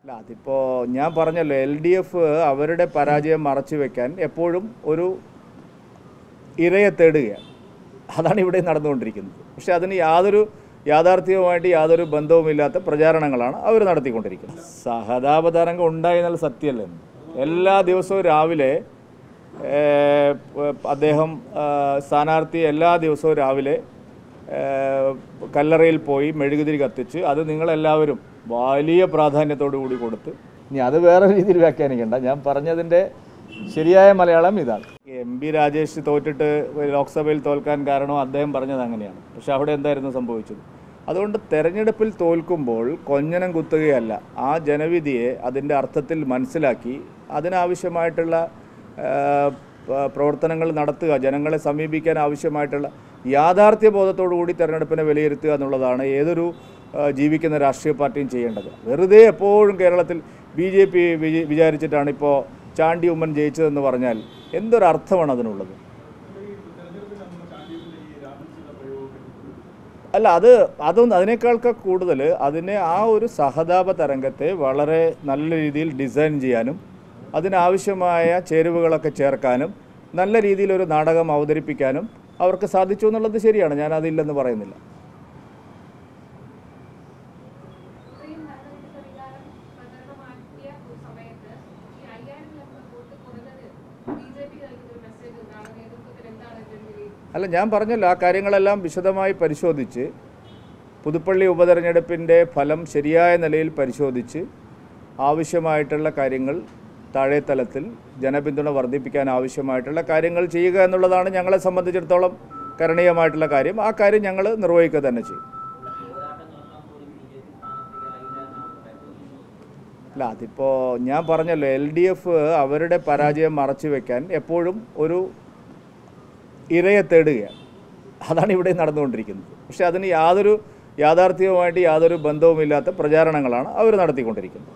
അല്ല അതിപ്പോൾ ഞാൻ പറഞ്ഞല്ലോ എൽ ഡി എഫ് അവരുടെ പരാജയം മറച്ചു വെക്കാൻ എപ്പോഴും ഒരു ഇരയെ തേടുകയാണ് അതാണ് ഇവിടെ നടന്നുകൊണ്ടിരിക്കുന്നത് പക്ഷെ അതിന് യാതൊരു യാഥാർത്ഥ്യവുമായിട്ട് യാതൊരു ബന്ധവുമില്ലാത്ത പ്രചാരണങ്ങളാണ് അവർ നടത്തിക്കൊണ്ടിരിക്കുന്നത് സഹതാപ തരംഗം ഉണ്ടായിരുന്നാൽ സത്യമല്ലേ എല്ലാ ദിവസവും രാവിലെ ഏഹ്, അദ്ദേഹം ആ, സ്ഥാനാർത്ഥി എല്ലാ ദിവസവും രാവിലെ ഏഹ്, കല്ലറയിൽ പോയി മെഴുകുതിരി കത്തിച്ച് അത് നിങ്ങളെല്ലാവരും വലിയ പ്രാധാന്യത്തോടു കൂടി കൊടുത്ത് ഇനി അത് വേറെ രീതിയിൽ വ്യാഖ്യാനിക്കണ്ട ഞാൻ പറഞ്ഞതിൻ്റെ ശരിയായ മലയാളം ഇതാണ് എം പി രാജേഷ് തോറ്റിട്ട് ലോക്സഭയിൽ തോൽക്കാൻ കാരണം അദ്ദേഹം പറഞ്ഞത് അങ്ങനെയാണ് പക്ഷെ അവിടെ എന്തായിരുന്നു സംഭവിച്ചത് അതുകൊണ്ട് തെരഞ്ഞെടുപ്പിൽ തോൽക്കുമ്പോൾ കൊഞ്ഞനം കുത്തുകയല്ല ആ ജനവിധിയെ അതിൻ്റെ അർത്ഥത്തിൽ മനസ്സിലാക്കി അതിനാവശ്യമായിട്ടുള്ള ആ, പ- പ്രവർത്തനങ്ങൾ നടത്തുക ജനങ്ങളെ സമീപിക്കാൻ ആവശ്യമായിട്ടുള്ള യാഥാർത്ഥ്യ ബോധത്തോടു കൂടി തെരഞ്ഞെടുപ്പിനെ വിലയിരുത്തുക എന്നുള്ളതാണ് ഏതൊരു ആ, ജീവിക്കുന്ന രാഷ്ട്രീയ പാർട്ടിയും ചെയ്യേണ്ടത് വെറുതെ എപ്പോഴും കേരളത്തിൽ ബി ജെ പി വിചാരിച്ചിട്ടാണ് ഇപ്പോൾ ചാണ്ടി ഉമ്മൻ ജയിച്ചതെന്ന് പറഞ്ഞാൽ എന്തൊരർത്ഥമാണ് അതിനുള്ളത് അല്ല അത് അതൊന്നും അതിനേക്കാളൊക്കെ കൂടുതൽ അതിനെ ആ ഒരു സഹതാപ തരംഗത്തെ വളരെ നല്ല രീതിയിൽ ഡിസൈൻ ചെയ്യാനും അതിനാവശ്യമായ ചേരുവകളൊക്കെ ചേർക്കാനും നല്ല രീതിയിൽ ഒരു നാടകം അവതരിപ്പിക്കാനും അവർക്ക് സാധിച്ചു എന്നുള്ളത് ശരിയാണ് ഞാൻ അതില്ലെന്ന് പറയുന്നില്ല ഇത്രയും ഭരണഘടന പ്രകാരം പ്രചരണമാക്കിയ ഒരു സമയത്ത് ഈ അയ്യായിരത്തിലധികം വോട്ട് കുറഞ്ഞത് ബി ജെ പി നൽകുന്ന ഒരു മെസ്സേജ് എന്താണ് നേതൃത്വത്തിൽ എന്താണ് ഇതിന്റെ വിലയിരുത്തൽ അല്ല ഞാൻ പറഞ്ഞല്ലോ ആ കാര്യങ്ങളെല്ലാം വിശദമായി പരിശോധിച്ച് പുതുപ്പള്ളി ഉപതെരഞ്ഞെടുപ്പിൻ്റെ ഫലം ശരിയായ നിലയിൽ പരിശോധിച്ച് ആവശ്യമായിട്ടുള്ള കാര്യങ്ങൾ താഴെ തലത്തിൽ ജനപിന്തുണ വർദ്ധിപ്പിക്കാൻ ആവശ്യമായിട്ടുള്ള കാര്യങ്ങൾ ചെയ്യുക എന്നുള്ളതാണ് ഞങ്ങളെ സംബന്ധിച്ചിടത്തോളം കരണീയമായിട്ടുള്ള കാര്യം ആ കാര്യം ഞങ്ങൾ നിർവഹിക്കുക തന്നെ ചെയ്യും അല്ല അതിപ്പോൾ ഞാൻ പറഞ്ഞല്ലോ എൽ ഡി എഫ് അവരുടെ പരാജയം മറച്ചു വെക്കാൻ എപ്പോഴും ഒരു ഇരയെ തേടുകയാണ് അതാണ് ഇവിടെ നടന്നുകൊണ്ടിരിക്കുന്നത് പക്ഷെ അതിന് യാതൊരു യാഥാർത്ഥ്യവുമായിട്ട് യാതൊരു ബന്ധവുമില്ലാത്ത പ്രചാരണങ്ങളാണ് അവർ നടത്തിക്കൊണ്ടിരിക്കുന്നത്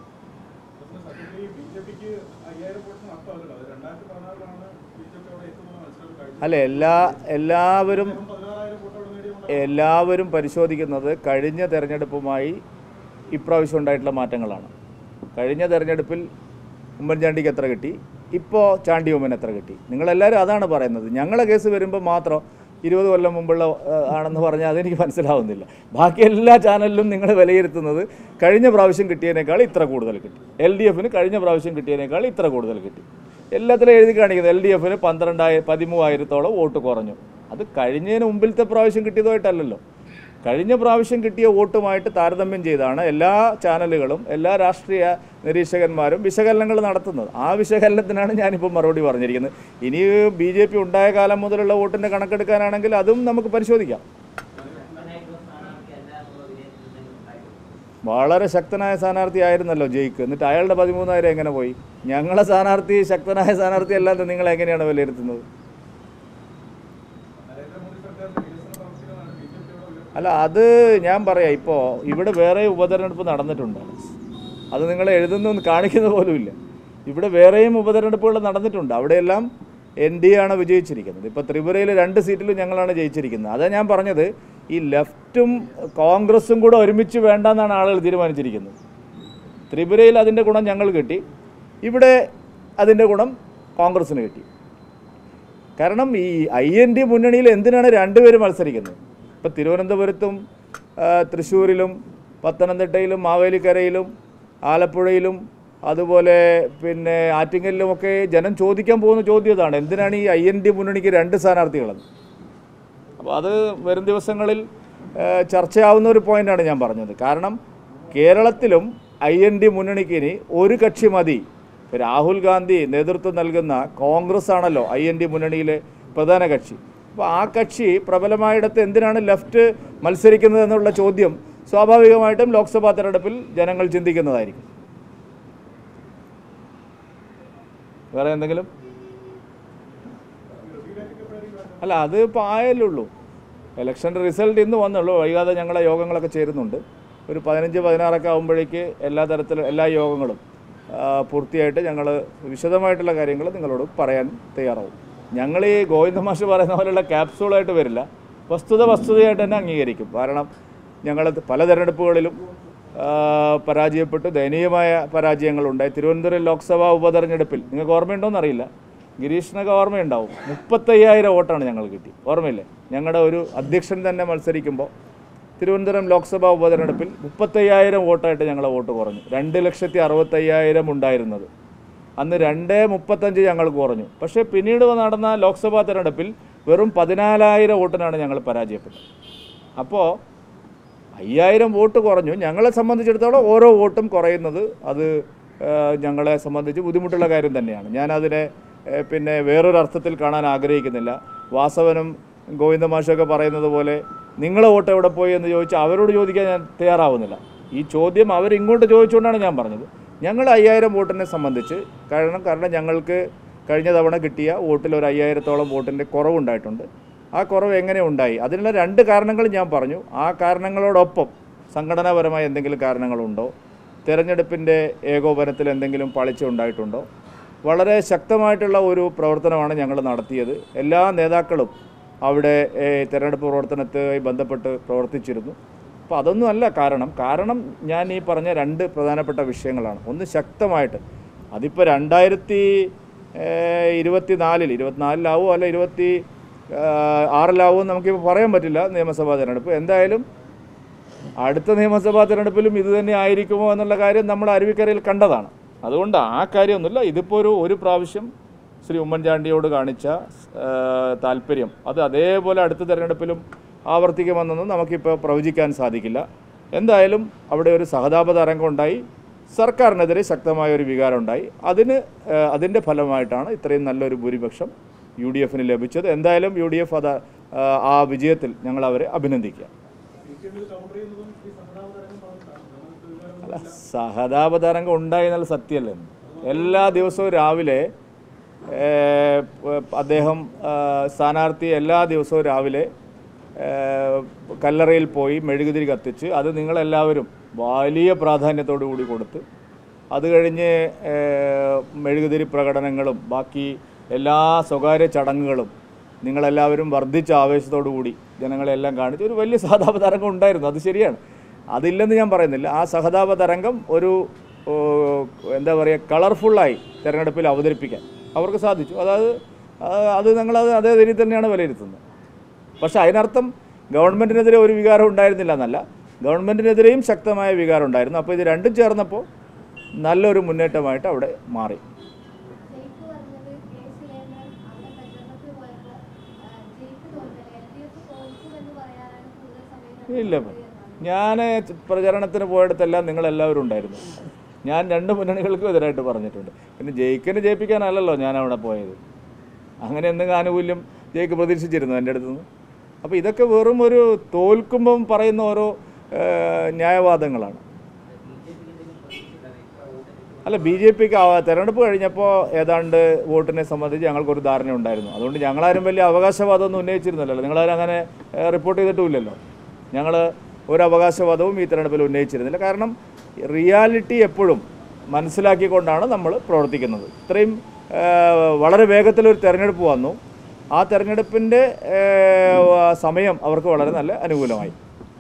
അല്ല എല്ലാ എല്ലാവരും എല്ലാവരും പരിശോധിക്കുന്നത് കഴിഞ്ഞ തെരഞ്ഞെടുപ്പുമായി ഇപ്രാവശ്യം ഉണ്ടായിട്ടുള്ള മാറ്റങ്ങളാണ് കഴിഞ്ഞ തെരഞ്ഞെടുപ്പിൽ ഉമ്മൻചാണ്ടിക്ക് എത്ര കിട്ടി ഇപ്പോൾ ചാണ്ടി ഉമ്മൻ എത്ര കിട്ടി നിങ്ങളെല്ലാവരും അതാണ് പറയുന്നത് ഞങ്ങളെ കേസ് വരുമ്പോൾ മാത്രം ഇരുപത് കൊല്ലം മുമ്പുള്ള ആ, ആണെന്ന് പറഞ്ഞാൽ അതെനിക്ക് മനസ്സിലാവുന്നില്ല ബാക്കി എല്ലാ ചാനലിലും നിങ്ങൾ വിലയിരുത്തുന്നത് കഴിഞ്ഞ പ്രാവശ്യം കിട്ടിയതിനേക്കാൾ ഇത്ര കൂടുതൽ കിട്ടി എൽ ഡി എഫിന് കഴിഞ്ഞ പ്രാവശ്യം കിട്ടിയതിനേക്കാൾ ഇത്ര കൂടുതൽ കിട്ടി എല്ലാത്തിലും എഴുതി കാണിക്കുന്നത് എൽ ഡി എഫിന് പന്ത്രണ്ടായിരം പതിമൂവായിരത്തോളം വോട്ട് കുറഞ്ഞു അത് കഴിഞ്ഞതിന് മുമ്പിലത്തെ പ്രാവശ്യം കിട്ടിയതുമായിട്ടല്ലല്ലോ കഴിഞ്ഞ പ്രാവശ്യം കിട്ടിയ വോട്ടുമായിട്ട് താരതമ്യം ചെയ്താണ് എല്ലാ ചാനലുകളും എല്ലാ രാഷ്ട്രീയ നിരീക്ഷകന്മാരും വിശകലനങ്ങൾ നടത്തുന്നത് ആ വിശകലനത്തിനാണ് ഞാനിപ്പോൾ മറുപടി പറഞ്ഞിരിക്കുന്നത് ഇനി ബി ജെ പി ഉണ്ടായ കാലം മുതലുള്ള വോട്ടിൻ്റെ കണക്കെടുക്കാനാണെങ്കിൽ അതും നമുക്ക് പരിശോധിക്കാം വളരെ ശക്തനായ സ്ഥാനാർത്ഥി ആയിരുന്നല്ലോ ജയിക്ക് എന്നിട്ട് അയാളുടെ പതിമൂന്നായിരം എങ്ങനെ പോയി ഞങ്ങളെ സ്ഥാനാർത്ഥി ശക്തനായ സ്ഥാനാർത്ഥി അല്ലാതെ നിങ്ങൾ എങ്ങനെയാണ് വിലയിരുത്തുന്നത് അല്ല അത് ഞാൻ പറയാം ഇപ്പോൾ ഇവിടെ വേറെ ഉപതെരഞ്ഞെടുപ്പ് നടന്നിട്ടുണ്ട് അത് നിങ്ങൾ എഴുതുന്നൊന്നും കാണിക്കുന്ന പോലുമില്ല ഇവിടെ വേറെയും ഉപതെരഞ്ഞെടുപ്പുകൾ നടന്നിട്ടുണ്ട് അവിടെയെല്ലാം എൻ ഡി ആണ് വിജയിച്ചിരിക്കുന്നത് ഇപ്പോൾ ത്രിപുരയിൽ രണ്ട് സീറ്റിലും ഞങ്ങളാണ് ജയിച്ചിരിക്കുന്നത് അതാ ഞാൻ പറഞ്ഞത് ഈ ലെഫ്റ്റും കോൺഗ്രസും കൂടെ ഒരുമിച്ച് വേണ്ടെന്നാണ് ആളുകൾ തീരുമാനിച്ചിരിക്കുന്നത് ത്രിപുരയിൽ അതിൻ്റെ ഗുണം ഞങ്ങൾ കിട്ടി ഇവിടെ അതിൻ്റെ ഗുണം കോൺഗ്രസ്സിന് കിട്ടി കാരണം ഈ ഐ എൻ ഡി മുന്നണിയിൽ എന്തിനാണ് രണ്ടുപേരും മത്സരിക്കുന്നത് ഇപ്പോൾ തിരുവനന്തപുരത്തും ആ, തൃശ്ശൂരിലും പത്തനംതിട്ടയിലും മാവേലിക്കരയിലും ആലപ്പുഴയിലും അതുപോലെ പിന്നെ ആറ്റിങ്ങലിലുമൊക്കെ ജനം ചോദിക്കാൻ പോകുന്ന ചോദ്യം ഇതാണ് എന്തിനാണ് ഈ ഐ എൻ ഡി മുന്നണിക്ക് രണ്ട് സ്ഥാനാർത്ഥികളെന്ന് അപ്പോൾ അത് വരും ദിവസങ്ങളിൽ ആ, ചർച്ചയാവുന്ന ഒരു പോയിന്റാണ് ഞാൻ പറഞ്ഞത് കാരണം കേരളത്തിലും ഐ എൻ ഡി മുന്നണിക്ക് ഇനി ഒരു കക്ഷി മതി രാഹുൽ ഗാന്ധി നേതൃത്വം നൽകുന്ന കോൺഗ്രസ് ആണല്ലോ ഐ എൻ ഡി മുന്നണിയിലെ പ്രധാന കക്ഷി അപ്പോൾ ആ കക്ഷി പ്രബലമായിടത്ത് എന്തിനാണ് ലെഫ്റ്റ് മത്സരിക്കുന്നത് എന്നുള്ള ചോദ്യം സ്വാഭാവികമായിട്ടും ലോക്സഭാ തെരഞ്ഞെടുപ്പിൽ ജനങ്ങൾ ചിന്തിക്കുന്നതായിരിക്കും വേറെ എന്തെങ്കിലും അല്ല അത് ഇപ്പോൾ ആയല്ലേ ഉള്ളൂ ഇലക്ഷൻ്റെ റിസൾട്ട് ഇന്ന് വന്നുള്ളൂ വൈകാതെ ഞങ്ങളെ യോഗങ്ങളൊക്കെ ചേരുന്നുണ്ട് ഒരു പതിനഞ്ച് പതിനാറൊക്കെ ആകുമ്പോഴേക്ക് എല്ലാ തരത്തിലും എല്ലാ യോഗങ്ങളും ആ, പൂർത്തിയായിട്ട് ഞങ്ങൾ വിശദമായിട്ടുള്ള കാര്യങ്ങൾ നിങ്ങളോട് പറയാൻ തയ്യാറാവും ഞങ്ങൾ ഈ ഗോവിന്ദ മാഷ് പറയുന്ന പോലെയുള്ള ക്യാപ്സൂളായിട്ട് വരില്ല വസ്തുത വസ്തുതയായിട്ട് തന്നെ അംഗീകരിക്കും കാരണം ഞങ്ങൾ പല തെരഞ്ഞെടുപ്പുകളിലും ആ, പരാജയപ്പെട്ടു ദയനീയമായ പരാജയങ്ങളുണ്ടായി തിരുവനന്തപുരം ലോക്സഭാ ഉപതെരഞ്ഞെടുപ്പിൽ നിങ്ങൾക്ക് ഓർമ്മയുണ്ടോയെന്ന് അറിയില്ല ഗിരീഷിനൊക്കെ ഓർമ്മയുണ്ടാവും മുപ്പത്തയ്യായിരം വോട്ടാണ് ഞങ്ങൾ കിട്ടി ഓർമ്മയില്ലേ ഞങ്ങളുടെ ഒരു അധ്യക്ഷൻ തന്നെ മത്സരിക്കുമ്പോൾ തിരുവനന്തപുരം ലോക്സഭാ ഉപതെരഞ്ഞെടുപ്പിൽ മുപ്പത്തയ്യായിരം വോട്ടായിട്ട് ഞങ്ങളെ വോട്ട് കുറഞ്ഞു രണ്ട് ലക്ഷത്തി അറുപത്തയ്യായിരം ഉണ്ടായിരുന്നത് അന്ന് രണ്ട് മുപ്പത്തഞ്ച് ഞങ്ങൾക്ക് കുറഞ്ഞു പക്ഷേ പിന്നീട് നടന്ന ലോക്സഭാ തെരഞ്ഞെടുപ്പിൽ വെറും പതിനാലായിരം വോട്ടിനാണ് ഞങ്ങൾ പരാജയപ്പെട്ടത് അപ്പോൾ അയ്യായിരം വോട്ട് കുറഞ്ഞു ഞങ്ങളെ സംബന്ധിച്ചിടത്തോളം ഓരോ വോട്ടും കുറയുന്നത് അത് ആ, ഞങ്ങളെ സംബന്ധിച്ച് ബുദ്ധിമുട്ടുള്ള കാര്യം തന്നെയാണ് ഞാനതിനെ ഏ, പിന്നെ വേറൊരു അർത്ഥത്തിൽ കാണാൻ ആഗ്രഹിക്കുന്നില്ല വാസവനും ഗോവിന്ദമാഷൊക്കെ പറയുന്നത് പോലെ നിങ്ങളെ വോട്ട് എവിടെ പോയി എന്ന് ചോദിച്ചാൽ അവരോട് ചോദിക്കാൻ ഞാൻ തയ്യാറാവുന്നില്ല ഈ ചോദ്യം അവരിങ്ങോട്ട് ചോദിച്ചുകൊണ്ടാണ് ഞാൻ പറഞ്ഞത് ഞങ്ങൾ അയ്യായിരം വോട്ടിനെ സംബന്ധിച്ച് കാരണം കാരണം ഞങ്ങൾക്ക് കഴിഞ്ഞ തവണ കിട്ടിയ വോട്ടിൽ ഒരു അയ്യായിരത്തോളം വോട്ടിൻ്റെ കുറവുണ്ടായിട്ടുണ്ട് ആ കുറവ് എങ്ങനെ ഉണ്ടായി അതിനുള്ള രണ്ട് കാരണങ്ങൾ ഞാൻ പറഞ്ഞു ആ കാരണങ്ങളോടൊപ്പം സംഘടനാപരമായ എന്തെങ്കിലും കാരണങ്ങളുണ്ടോ തിരഞ്ഞെടുപ്പിൻ്റെ ഏകോപനത്തിൽ എന്തെങ്കിലും പാളിച്ച ഉണ്ടായിട്ടുണ്ടോ വളരെ ശക്തമായിട്ടുള്ള ഒരു പ്രവർത്തനമാണ് ഞങ്ങൾ നടത്തിയത് എല്ലാ നേതാക്കളും അവിടെ ഏ, തിരഞ്ഞെടുപ്പ് പ്രവർത്തനത്തുമായി ബന്ധപ്പെട്ട് പ്രവർത്തിച്ചിരുന്നു അപ്പോൾ അതൊന്നും അല്ല കാരണം കാരണം ഞാൻ ഈ പറഞ്ഞ രണ്ട് പ്രധാനപ്പെട്ട വിഷയങ്ങളാണ് ഒന്ന് ശക്തമായിട്ട് അതിപ്പോൾ രണ്ടായിരത്തി ഇരുപത്തി നാലിൽ ഇരുപത്തിനാലിലാവോ അല്ല ഇരുപത്തി ഏഹ്, ആറിലാവോ എന്ന് നമുക്കിപ്പോൾ പറയാൻ പറ്റില്ല നിയമസഭാ തിരഞ്ഞെടുപ്പ് എന്തായാലും അടുത്ത നിയമസഭാ തിരഞ്ഞെടുപ്പിലും ഇത് തന്നെ ആയിരിക്കുമോ എന്നുള്ള കാര്യം നമ്മൾ അരുവിക്കരയിൽ കണ്ടതാണ് അതുകൊണ്ട് ആ കാര്യമൊന്നുമില്ല ഇതിപ്പോൾ ഒരു ഒരു പ്രാവശ്യം ശ്രീ ഉമ്മൻചാണ്ടിയോട് കാണിച്ച ഏഹ്, താല്പര്യം അത് അതേപോലെ അടുത്ത തിരഞ്ഞെടുപ്പിലും ആവർത്തിക്കുമെന്നൊന്നും നമുക്കിപ്പോൾ പ്രവചിക്കാൻ സാധിക്കില്ല എന്തായാലും അവിടെ ഒരു സഹതാപ തരംഗം ഉണ്ടായി സർക്കാരിനെതിരെ ശക്തമായ ഒരു വികാരം ഉണ്ടായി അതിന് ഏഹ്, അതിൻ്റെ ഫലമായിട്ടാണ് ഇത്രയും നല്ലൊരു ഭൂരിപക്ഷം യു ഡി എഫിന് ലഭിച്ചത് എന്തായാലും യു ഡി എഫ് അത് ഏഹ്, ആ വിജയത്തിൽ ഞങ്ങൾ അവരെ അഭിനന്ദിക്കുക അല്ല സഹതാപ തരംഗം ഉണ്ടായി എന്നുള്ള സത്യമല്ലേ എല്ലാ ദിവസവും രാവിലെ ഏഹ്, പ- അദ്ദേഹം ആഹ്, സ്ഥാനാർത്ഥി എല്ലാ ദിവസവും രാവിലെ ഏഹ്, കല്ലറയിൽ പോയി മെഴുകുതിരി കത്തിച്ച് അത് നിങ്ങളെല്ലാവരും വലിയ പ്രാധാന്യത്തോടു കൂടി കൊടുത്ത് അത് കഴിഞ്ഞ് ഏഹ്, മെഴുകുതിരി പ്രകടനങ്ങളും ബാക്കി എല്ലാ സ്വകാര്യ ചടങ്ങുകളും നിങ്ങളെല്ലാവരും വർദ്ധിച്ച ആവേശത്തോടു കൂടി ജനങ്ങളെല്ലാം കാണിച്ച് ഒരു വലിയ സഹതാപ തരംഗം ഉണ്ടായിരുന്നു അത് ശരിയാണ് അതില്ലെന്ന് ഞാൻ പറയുന്നില്ല ആ സഹതാപ തരംഗം ഒരു ഓ, എന്താ പറയുക കളർഫുള്ളായി തിരഞ്ഞെടുപ്പിൽ അവതരിപ്പിക്കാൻ അവർക്ക് സാധിച്ചു അതായത് ആ, അത് ഞങ്ങളത് അതേ രീതിയിൽ തന്നെയാണ് വിലയിരുത്തുന്നത് പക്ഷേ അതിനർത്ഥം ഗവൺമെൻറ്റിനെതിരെ ഒരു വികാരം ഉണ്ടായിരുന്നില്ല എന്നല്ല ഗവൺമെൻറ്റിനെതിരെയും ശക്തമായ വികാരം ഉണ്ടായിരുന്നു അപ്പോൾ ഇത് രണ്ടും ചേർന്നപ്പോൾ നല്ലൊരു മുന്നേറ്റമായിട്ട് അവിടെ മാറി ജയിക്ക് പറഞ്ഞത് കെ സുരേന്ദ്രൻ അവിടെ പ്രചരണത്തിന് പോയപ്പോൾ ജയിക്ക് തോന്നില്ല എൽ ഡി എഫ് തോൽക്കുമെന്ന് പറയാനാണ് കൂടുതൽ സമയം ഇല്ല ഞാൻ പ്രചരണത്തിന് പോയിടത്തെല്ലാം നിങ്ങളെല്ലാവരും ഉണ്ടായിരുന്നു ഞാൻ രണ്ട് മുന്നണികൾക്കും എതിരായിട്ട് പറഞ്ഞിട്ടുണ്ട് പിന്നെ ജയിക്കിന് ജയിപ്പിക്കാനല്ലല്ലോ ഞാൻ അവിടെ പോയത് അങ്ങനെ എന്തെങ്കിലും ആനുകൂല്യം ജയിക്ക് പ്രതീക്ഷിച്ചിരുന്നു എൻ്റെ അടുത്ത് നിന്ന് അപ്പോൾ ഇതൊക്കെ വെറും ഒരു തോൽക്കുമ്പം പറയുന്ന ഓരോ ഏഹ്, ന്യായവാദങ്ങളാണ് അല്ല ബി ജെ പിക്ക് തെരഞ്ഞെടുപ്പ് കഴിഞ്ഞപ്പോൾ ഏതാണ്ട് വോട്ടിനെ സംബന്ധിച്ച് ഞങ്ങൾക്കൊരു ധാരണ ഉണ്ടായിരുന്നു അതുകൊണ്ട് ഞങ്ങളാരും വലിയ അവകാശവാദമൊന്നും ഉന്നയിച്ചിരുന്നില്ലല്ലോ നിങ്ങളാരും അങ്ങനെ ഏഹ്, റിപ്പോർട്ട് ചെയ്തിട്ടുമില്ലല്ലോ ഞങ്ങൾ ഒരു അവകാശവാദവും ഈ തെരഞ്ഞെടുപ്പിൽ ഉന്നയിച്ചിരുന്നില്ല കാരണം റിയാലിറ്റി എപ്പോഴും മനസ്സിലാക്കിക്കൊണ്ടാണ് നമ്മൾ പ്രവർത്തിക്കുന്നത് ഇത്രയും ഏഹ്, വളരെ വേഗത്തിലൊരു തെരഞ്ഞെടുപ്പ് വന്നു ആ തെരഞ്ഞെടുപ്പിൻ്റെ ഏഹ്, സമയം അവർക്ക് വളരെ നല്ല അനുകൂലമായി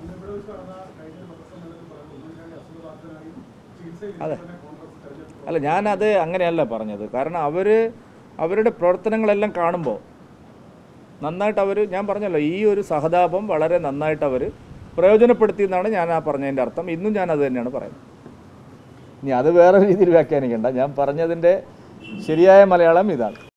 അതെ അല്ല ഞാനത് അങ്ങനെയല്ല പറഞ്ഞത് കാരണം അവർ അവരുടെ പ്രവർത്തനങ്ങളെല്ലാം കാണുമ്പോൾ നന്നായിട്ട് അവർ ഞാൻ പറഞ്ഞല്ലോ ഈ ഒരു സഹതാപം വളരെ നന്നായിട്ട് അവർ പ്രയോജനപ്പെടുത്തി എന്നാണ് ഞാൻ ആ പറഞ്ഞതിൻ്റെ അർത്ഥം ഇന്നും ഞാൻ അത് തന്നെയാണ് പറയുന്നത് ഇനി അത് വേറെ രീതിയിൽ വ്യാഖ്യാനിക്കണ്ട ഞാൻ പറഞ്ഞതിൻ്റെ ശരിയായ മലയാളം ഇതാണ്